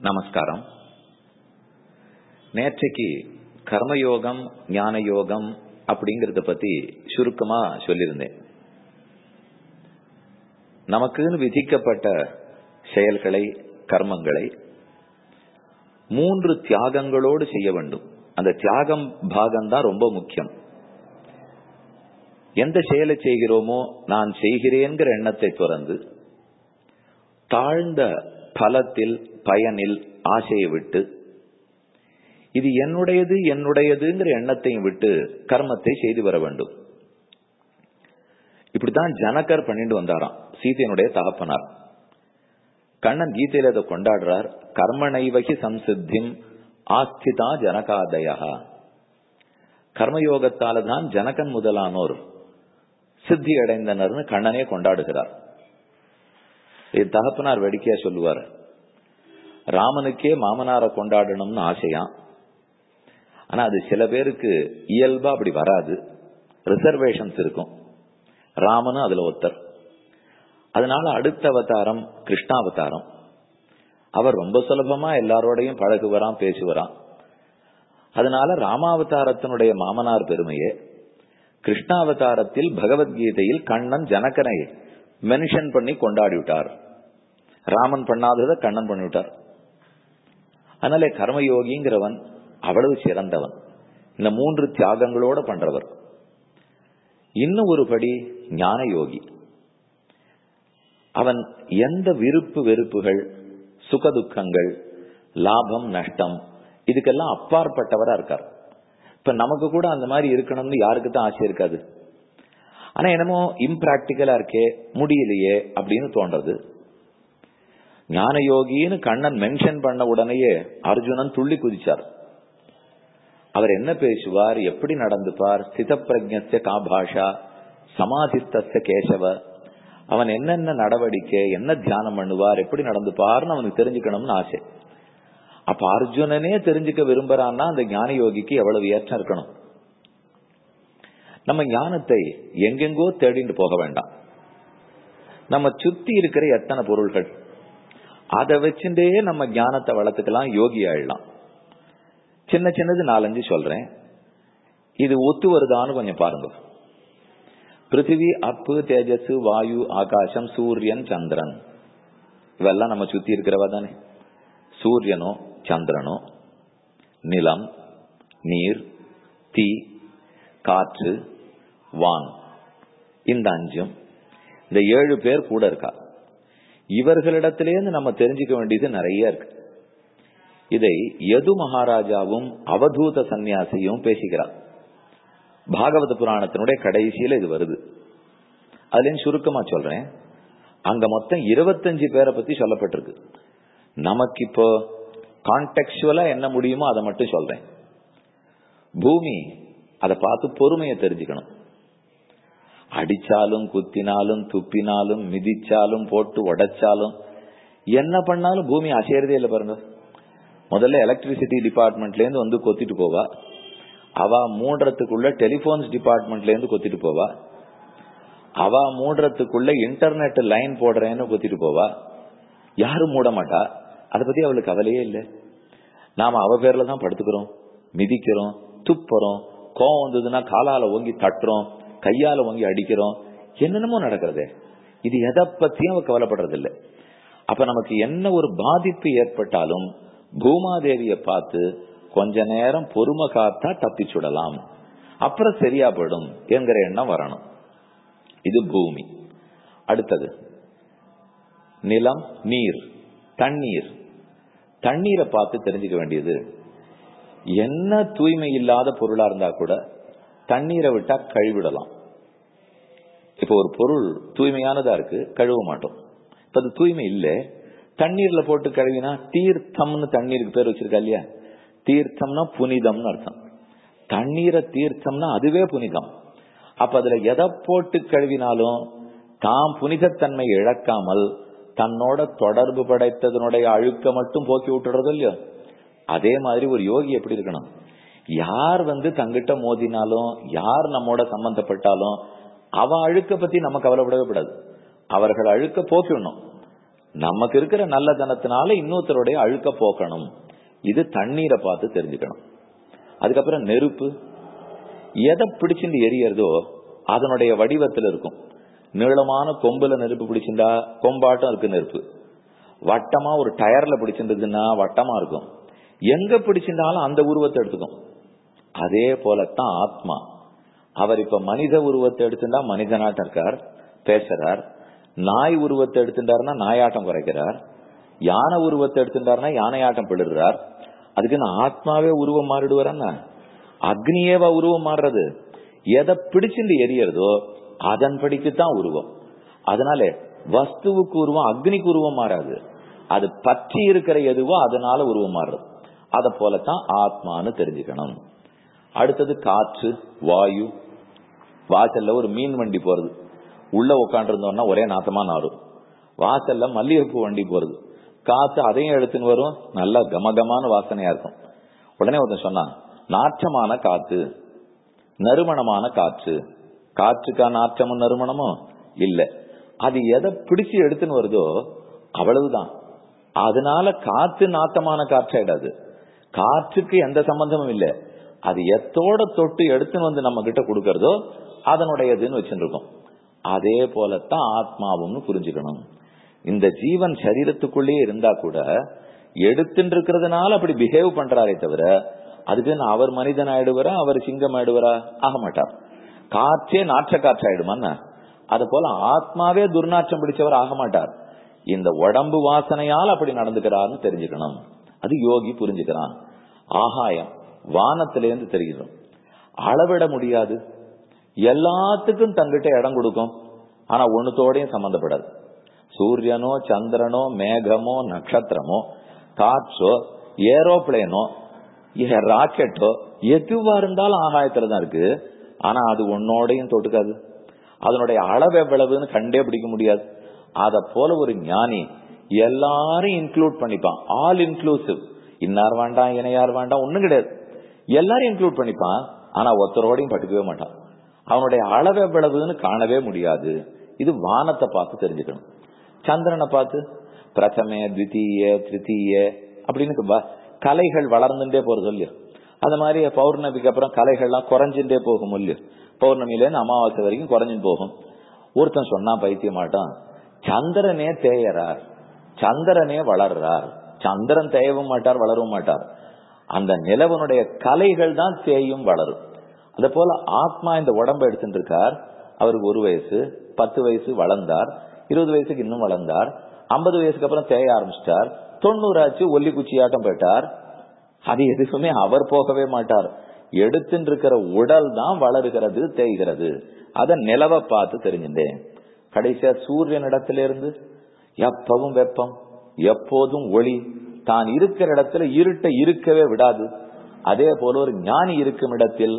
நமஸ்காரம் நேற்றைக்கு கர்மயோகம் ஞான யோகம் அப்படிங்கறத பத்தி சுருக்கமா சொல்லியிருந்தேன் நமக்குன்னு விதிக்கப்பட்ட செயல்களை கர்மங்களை மூன்று தியாகங்களோடு செய்ய வேண்டும் அந்த தியாகம் பாகம் தான் ரொம்ப முக்கியம் எந்த செயலை செய்கிறோமோ நான் செய்கிறேங்கிற எண்ணத்தை துறந்து தாழ்ந்த பலத்தில் பயனில் ஆசையை விட்டு இது என்னுடையது என்னுடையதுங்கிற எண்ணத்தையும் விட்டு கர்மத்தை செய்து வர வேண்டும் இப்படித்தான் ஜனகர் பண்ணிட்டு வந்தாராம் சீதையனுடைய தகப்பனார் கண்ணன் கீதையில அதை கொண்டாடுறார் கர்மனைவகி சம்சித்திம் ஆஸ்திதா ஜனகாதயா கர்மயோகத்தால தான் ஜனகன் முதலானோர் சித்தி அடைந்தனர்னு கண்ணனே கொண்டாடுகிறார் இது தகப்பனார் வேடிக்கையா சொல்லுவார் ராமனுக்கே மாமனாரை கொண்டாடணும்னு ஆசையா ஆனா அது சில பேருக்கு இயல்பா அப்படி வராது ரிசர்வேஷன்ஸ் இருக்கும் ராமனும் அதுல ஒருத்தர் அதனால அடுத்த அவதாரம் கிருஷ்ணாவதாரம் அவர் ரொம்ப சுலபமா எல்லாரோடையும் பழகுவரான் பேசுவரான் அதனால ராமாவதாரத்தினுடைய மாமனார் பெருமையே கிருஷ்ணாவதாரத்தில் பகவத்கீதையில் கண்ணன் ஜனகனை மென்ஷன் பண்ணி கொண்டாடி விட்டார் ராமன் பண்ணாததை கண்ணன் பண்ணிவிட்டார் அதனால கர்மயோகிங்கிறவன் அவ்வளவு சிறந்தவன் இந்த மூன்று தியாகங்களோட பண்றவர் இன்னும் ஒரு படி ஞான யோகி அவன் எந்த விருப்பு வெறுப்புகள் சுகதுக்கங்கள் லாபம் நஷ்டம் இதுக்கெல்லாம் அப்பாற்பட்டவரா இருக்கார் இப்ப நமக்கு கூட அந்த மாதிரி இருக்கணும்னு யாருக்கு தான் ஆசை இருக்காது ஆனா என்னமோ இம்பிராக்டிக்கலா இருக்கே முடியலையே அப்படின்னு தோன்றது ஞான யோகின்னு கண்ணன் மென்ஷன் பண்ண உடனேயே அர்ஜுனன் துள்ளி குதிச்சார் அவர் என்ன பேசுவார் எப்படி நடந்துப்பார் ஸ்தித பிரஜ்ய காபாஷா சமாதிஸ்த கேசவ அவன் என்னென்ன நடவடிக்கை என்ன தியானம் பண்ணுவார் எப்படி நடந்துப்பார்னு அவனுக்கு தெரிஞ்சுக்கணும்னு ஆசை அப்ப அர்ஜுனனே தெரிஞ்சுக்க விரும்புறான்னா அந்த ஞான யோகிக்கு எவ்வளவு ஏற்றம் இருக்கணும் நம்ம ஞானத்தை எங்கெங்கோ தேடிட்டு போக வேண்டாம் நம்ம சுத்தி இருக்கிற எத்தனை பொருள்கள் அதை வச்சுட்டே நம்ம ஞானத்தை வளர்த்துக்கலாம் யோகி ஆயிடலாம் சின்ன சின்னது நாலஞ்சு சொல்றேன் இது ஒத்து வருதான்னு கொஞ்சம் பாருங்க பிருத்திவி அப்பு தேஜஸ் வாயு ஆகாசம் சூரியன் சந்திரன் இவெல்லாம் நம்ம சுத்தி இருக்கிறவா தானே சூரியனோ சந்திரனோ நிலம் நீர் தீ காற்று வான் இந்த அஞ்சும் இந்த ஏழு பேர் கூட இருக்கா இவர்களிடத்திலேருந்து நம்ம தெரிஞ்சுக்க வேண்டியது நிறைய இருக்கு இதை யது மகாராஜாவும் அவதூத சன்னியாசியும் பேசுகிறார் பாகவத புராணத்தினுடைய கடைசியில இது வருது அதுலயும் சுருக்கமா சொல்றேன் அங்க மொத்தம் இருபத்தஞ்சு பேரை பத்தி சொல்லப்பட்டிருக்கு நமக்கு இப்போ கான்டெக்சுவலா என்ன முடியுமோ அதை மட்டும் சொல்றேன் பூமி அதை பார்த்து பொறுமையை தெரிஞ்சுக்கணும் அடிச்சாலும் குத்தினாலும் துப்பினாலும் மிதிச்சாலும் போட்டு உடைச்சாலும் என்ன பண்ணாலும் பூமி அசையறதே இல்லை பாருங்க முதல்ல எலக்ட்ரிசிட்டி டிபார்ட்மெண்ட்ல இருந்து வந்து கொத்திட்டு போவா அவ மூடுறதுக்குள்ள டெலிபோன்ஸ் டிபார்ட்மெண்ட்ல இருந்து கொத்திட்டு போவா அவ மூடுறதுக்குள்ள இன்டர்நெட் லைன் போடுறேன்னு கொத்திட்டு போவா யாரும் மூட மாட்டா அதை பத்தி அவளுக்கு கவலையே இல்லை நாம அவ பேர்ல தான் படுத்துக்கிறோம் மிதிக்கிறோம் துப்புறோம் கோவம் வந்ததுன்னா காலால ஓங்கி தட்டுறோம் கையால ஓங்கி அடிக்கிறோம் என்னென்னமோ நடக்கிறதே இது எதை பத்தியும் அவ கவலைப்படுறது இல்லை அப்ப நமக்கு என்ன ஒரு பாதிப்பு ஏற்பட்டாலும் பூமாதேவிய பார்த்து கொஞ்ச நேரம் பொறுமை காத்தா தப்பிச்சுடலாம் அப்புறம் சரியா போயிடும் என்கிற எண்ணம் வரணும் இது பூமி அடுத்தது நிலம் நீர் தண்ணீர் தண்ணீரை பார்த்து தெரிஞ்சுக்க வேண்டியது என்ன தூய்மை இல்லாத பொருளா இருந்தா கூட தண்ணீரை விட்டா கழுவிடலாம் இப்போ ஒரு பொருள் தூய்மையானதா இருக்கு கழுவ மாட்டோம் இப்ப அது தூய்மை இல்ல தண்ணீர்ல போட்டு கழுவினா தீர்த்தம்னு தண்ணீருக்கு பேர் வச்சிருக்கா இல்லையா தீர்த்தம்னா புனிதம்னு அர்த்தம் தண்ணீரை தீர்த்தம்னா அதுவே புனிதம் அப்ப அதுல எதை போட்டு கழுவினாலும் தாம் புனிதத்தன்மை இழக்காமல் தன்னோட தொடர்பு படைத்ததனுடைய அழுக்க மட்டும் போக்கி விட்டுறது இல்லையோ அதே மாதிரி ஒரு யோகி எப்படி இருக்கணும் யார் வந்து தங்கிட்ட மோதினாலும் யார் நம்மோட சம்பந்தப்பட்டாலும் அவ அழுக்க பத்தி நம்ம கவலைப்படவே கூடாது அவர்கள் அழுக்க போக்கிடணும் நமக்கு இருக்கிற நல்ல தனத்தினால இன்னொருத்தருடைய அழுக்க போக்கணும் இது தண்ணீரை பார்த்து தெரிஞ்சுக்கணும் அதுக்கப்புறம் நெருப்பு எதை பிடிச்சிட்டு எரியறதோ அதனுடைய வடிவத்தில் இருக்கும் நீளமான கொம்புல நெருப்பு பிடிச்சிருந்தா கொம்பாட்டம் இருக்கு நெருப்பு வட்டமா ஒரு டயர்ல பிடிச்சிருந்ததுன்னா வட்டமா இருக்கும் எங்க பிடிச்சிருந்தாலும் அந்த உருவத்தை எடுத்துக்கும் அதே போலத்தான் ஆத்மா அவர் இப்ப மனித உருவத்தை எடுத்துட்டா மனிதனாட்டம் இருக்கார் பேசுறார் நாய் உருவத்தை எடுத்துட்டாருன்னா நாயாட்டம் குறைக்கிறார் யானை உருவத்தை எடுத்துட்டாருன்னா யானையாட்டம் பிடுறார் அதுக்கு நான் ஆத்மாவே உருவம் மாறிடுவாரன்னா அக்னியேவா உருவம் மாறுறது எதை பிடிச்சிட்டு எரியறதோ அதன்படிக்குத்தான் உருவம் அதனால வஸ்துவுக்கு உருவம் அக்னிக்கு உருவம் மாறாது அது பற்றி இருக்கிற எதுவோ அதனால உருவம் மாறுறது அத போலத்தான் ஆத்மான்னு தெரிஞ்சுக்கணும் அடுத்தது காற்று வாயு வாசல்ல ஒரு மீன் வண்டி போறது உள்ள உட்காந்துருந்தோம்னா ஒரே நாத்தமா நாரும் வாசல்ல மல்லிகைப்பூ வண்டி போறது காத்து அதையும் எடுத்துன்னு வரும் நல்ல கமகமான வாசனையா இருக்கும் உடனே ஒருத்தன் சொன்னான் நாற்றமான காத்து நறுமணமான காற்று காற்றுக்கா நாற்றமும் நறுமணமும் இல்ல அது எதை பிடிச்சு எடுத்துன்னு வருதோ அவ்வளவுதான் அதனால காத்து நாத்தமான காற்றாயிடாது காற்றுக்கு எந்த சம்பந்தமும் இல்ல அது எத்தோட தொட்டு எடுத்துன்னு வந்து நம்ம கிட்ட கொடுக்கறதோ அதனுடையதுன்னு வச்சுருக்கோம் அதே போலத்தான் ஆத்மாவும்னு புரிஞ்சுக்கணும் இந்த ஜீவன் சரீரத்துக்குள்ளேயே இருந்தா கூட எடுத்துட்டு இருக்கிறதுனால அப்படி பிஹேவ் பண்றாரே தவிர அதுக்கு அவர் மனிதன் ஆயிடுவாரா அவர் சிங்கம் ஆயிடுவாரா ஆக மாட்டார் காற்றே நாற்ற காற்றாயிடுமா அது போல ஆத்மாவே துர்நாற்றம் பிடிச்சவர் ஆக மாட்டார் இந்த உடம்பு வாசனையால் அப்படி நடந்துக்கிறார்னு தெரிஞ்சுக்கணும் அது யோகி புரிஞ்சுக்கிறான் ஆகாயம் வானத்திலேருந்து தெரிகிறோம் அளவிட முடியாது எல்லாத்துக்கும் தங்கிட்ட இடம் கொடுக்கும் ஆனா ஒண்ணுத்தோடையும் சம்பந்தப்படாது சூரியனோ சந்திரனோ மேகமோ நட்சத்திரமோ காற்றோ ஏரோப்ளேனோ ராக்கெட்டோ எதுவா இருந்தாலும் ஆகாயத்துல தான் இருக்கு ஆனா அது ஒன்னோடையும் தொட்டுக்காது அதனுடைய அளவு எவ்வளவுன்னு கண்டே பிடிக்க முடியாது அத போல ஒரு ஞானி எல்லாரையும் இன்க்ளூட் பண்ணிப்பான் ஆல் இன்க்ளூசிவ் இன்னார் வேண்டாம் இணையார் வேண்டாம் ஒண்ணும் கிடையாது எல்லாரையும் இன்க்ளூட் பண்ணிப்பான் ஆனா ஒருத்தரோடையும் பட்டுக்கவே மாட்டான் அவனுடைய அளவு எவ்வளவுன்னு காணவே முடியாது இது வானத்தை பார்த்து தெரிஞ்சுக்கணும் சந்திரனை பார்த்து பிரதமே த்விதீய திருத்தீய அப்படின்னு கலைகள் வளர்ந்துட்டே போறது இல்லையோ அந்த மாதிரி பௌர்ணமிக்கு அப்புறம் கலைகள்லாம் குறைஞ்சுட்டே போகும் இல்லையோ பௌர்ணமியிலேருந்து அமாவாசை வரைக்கும் குறைஞ்சுட்டு போகும் ஒருத்தன் சொன்னா பைத்திய மாட்டான் சந்திரனே தேயறார் சந்திரனே வளர்றார் சந்திரன் தேயவும் மாட்டார் வளரவும் மாட்டார் அந்த நிலவனுடைய கலைகள் தான் தேயும் வளரும் அதே போல ஆத்மா இந்த உடம்ப எடுத்துட்டு இருக்கார் அவருக்கு ஒரு வயசு பத்து வயசு வளர்ந்தார் இருபது வயசுக்கு இன்னும் வளர்ந்தார் ஐம்பது வயசுக்கு அப்புறம் தேய ஆரம்பிச்சிட்டார் தொண்ணூறு ஆச்சு ஒல்லி குச்சியாட்டம் போயிட்டார் அது எதுக்குமே அவர் போகவே மாட்டார் எடுத்துட்டு இருக்கிற உடல் தான் வளருகிறது தேய்கிறது அத நிலவை பார்த்து தெரிஞ்சுட்டேன் கடைசியா சூரியன் இடத்துல இருந்து எப்பவும் வெப்பம் எப்போதும் ஒளி தான் இருக்கிற இடத்துல இருட்ட இருக்கவே விடாது அதே போல ஒரு ஞானி இருக்கும் இடத்தில்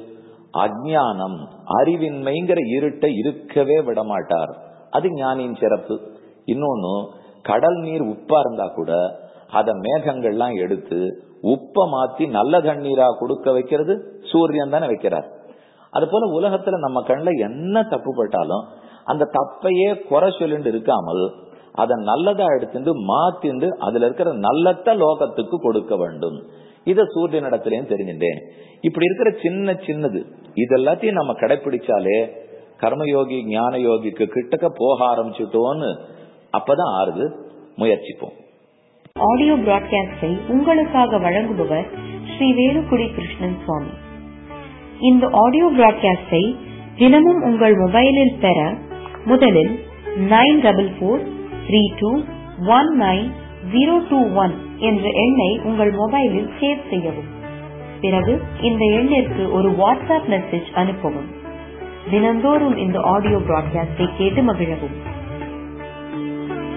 அஜானம் அறிவின்மைங்கிற இருட்டை இருக்கவே விடமாட்டார் அது ஞானியின் சிறப்பு இன்னொன்னு கடல் நீர் உப்பா இருந்தா கூட அத மேகங்கள்லாம் எடுத்து உப்ப மாத்தி நல்ல தண்ணீரா கொடுக்க வைக்கிறது சூரியன் தானே வைக்கிறார் அது போல உலகத்துல நம்ம கண்ணுல என்ன தப்பு பட்டாலும் அந்த தப்பையே குறை சொல்லிட்டு இருக்காமல் அதை நல்லதா எடுத்துட்டு மாத்திண்டு அதுல இருக்கிற நல்லத்த லோகத்துக்கு கொடுக்க வேண்டும் இத சூரியனிடத்திலையும் தெரிஞ்சுட்டேன் இப்படி இருக்கிற சின்ன சின்னது இதெல்லாத்தையும் நம்ம கடைபிடிச்சாலே கர்மயோகி ஞான யோகிக்கு கிட்டக்க போக ஆரம்பிச்சுட்டோன்னு அப்பதான் ஆறுது முயற்சிப்போம் ஆடியோ பிராட்காஸ்டை உங்களுக்காக வழங்குபவர் ஸ்ரீ வேலுக்குடி கிருஷ்ணன் சுவாமி இந்த ஆடியோ பிராட்காஸ்டை தினமும் உங்கள் மொபைலில் பெற முதலில் nine double four three two one nine zero two one என்ற எண்ணை உங்கள் மொபைலில் சேவ் செய்யவும் பிறகு இந்த எண்ணிற்கு ஒரு வாட்ஸ்அப் மெசேஜ் அனுப்பவும் தினந்தோறும் இந்த ஆடியோ பிராட்காஸ்டை கேட்டு மகிழவும்